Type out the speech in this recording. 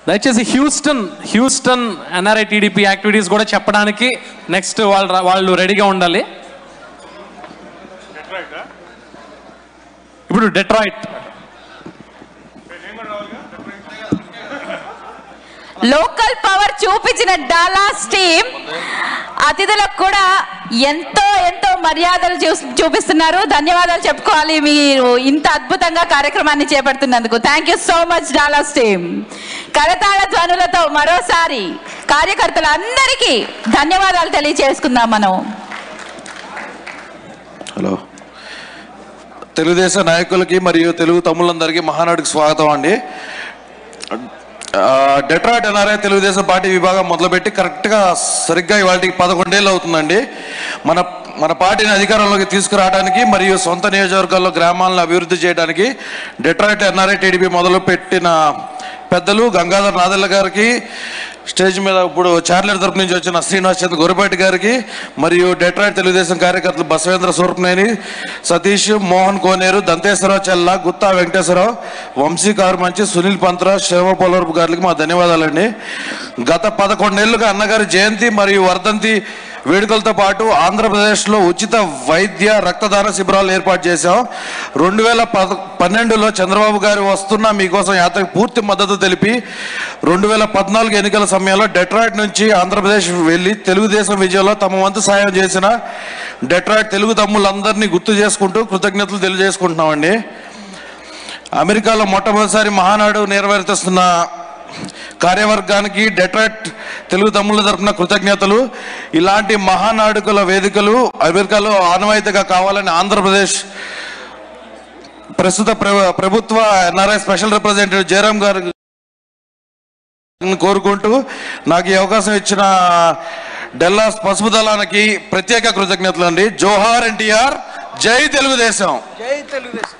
దయచేసి Houston Houston NRI TDP activities కూడా చెప్పడానికి నెక్స్ట్ వాళ్ళు రా- వాళ్ళు రెడీగా ఉండాలి ఇప్పుడు డెట్రాయిట్ లోకల్ పవర్ చూపించిన డాలాస్ టీమ్ అతిథులకు కూడా ఎంతో ఎంతో మర్యాదలు చూ- చూపిస్తున్నారు ధన్యవాదాలు చెప్పుకోవాలి మీరు ఇంత అద్భుతంగా కార్యక్రమాన్ని చేపడుతున్నందుకు thank you so much Dallas team కరతాళ ధ్వనులతో మరోసారి కార్యకర్తలందరికీ ధన్యవాదాలు తెలియజేసుకుందాం మనం హలో తెలుగుదేశం నాయకులకి మరియు తెలుగు తమ్ముళ్ళందరికీ మహానాడుకి స్వాగతం అండి ఆ, డెట్రాయిట్ ఎన్ఆర్ఐ తెలుగుదేశం పార్టీ విభాగం మొదలుపెట్టి కరెక్ట్గా సరిగ్గా ఇవాళకి పదకొండేళ్ళు అవుతుందండి మన మన పార్టీని అధికారంలోకి తీసుకురావడానికి మరియు సొంత నియోజకవర్గాల్లో గ్రామాలను అభివృద్ధి చేయడానికి డెట్రాయిట్ ఎన్ఆర్ఐ టీడీపీ మొదలుపెట్టిన పెద్దలు గంగాధర్ నాదెల్ల గారికి స్టేజ్ మీద ఇప్పుడు చార్లెట్ తరపు నుంచి వచ్చిన శ్రీనివాస్ చంద్ర గొరిపాటి గారికి మరియు డెట్రాయిట్ తెలుగుదేశం కార్యకర్తలు బసవేంద్ర సూర్పనేని సతీష్ మోహన్ కోనేరు దంతేశ్వరరావు చెల్ల గుత్తా వెంకటేశ్వరరావు వంశీ మంచి సునీల్ పంత్రా శివ పోలవరపు గారికి మా ధన్యవాదాలండి గత పదకొండేళ్లుగా అన్నగారి జయంతి మరియు వర్ధంతి వేడుకలతో పాటు ఆంధ్రప్రదేశ్లో ఉచిత వైద్య రక్తదాన శిబిరాలు ఏర్పాటు చేశాం రెండు వేల పద పన్నెండులో చంద్రబాబు గారు వస్తున్న మీకోసం యాత్రకు పూర్తి మద్దతు తెలిపి రెండు వేల పద్నాలుగు ఎన్నికల సమయంలో డెట్రాయిట్ నుంచి ఆంధ్రప్రదేశ్ వెళ్ళి తెలుగుదేశం విజయంలో తమ వంతు సాయం చేసిన డెట్రాయిట్ తెలుగు తమ్ముళ్ళందరినీ గుర్తు చేసుకుంటూ కృతజ్ఞతలు తెలియజేసుకుంటున్నామండి అమెరికాలో మొట్టమొదటిసారి మహానాడు నిర్వర్తిస్తున్న కార్యవర్గానికి డెట్రాయిట్ తెలుగు తమ్ముళ్ళ తరపున కృతజ్ఞతలు ఇలాంటి మహానాడుకుల వేదికలు అమెరికాలో ఆనవాయితీగా కావాలని ఆంధ్రప్రదేశ్ ప్రస్తుత ప్ర- ప్రభుత్వ ఎన్ఆర్ఐ స్పెషల్ రిప్రజెంటేటివ్ జయరాం గారు కోరుకుంటూ నాకు ఈ అవకాశం ఇచ్చిన డెల్లాస్ పసుపు దళానికి ప్రత్యేక కృతజ్ఞతలు అండి జోహార్ ఎన్టీఆర్ జై తెలుగుదేశం జై తెలుగుదేశం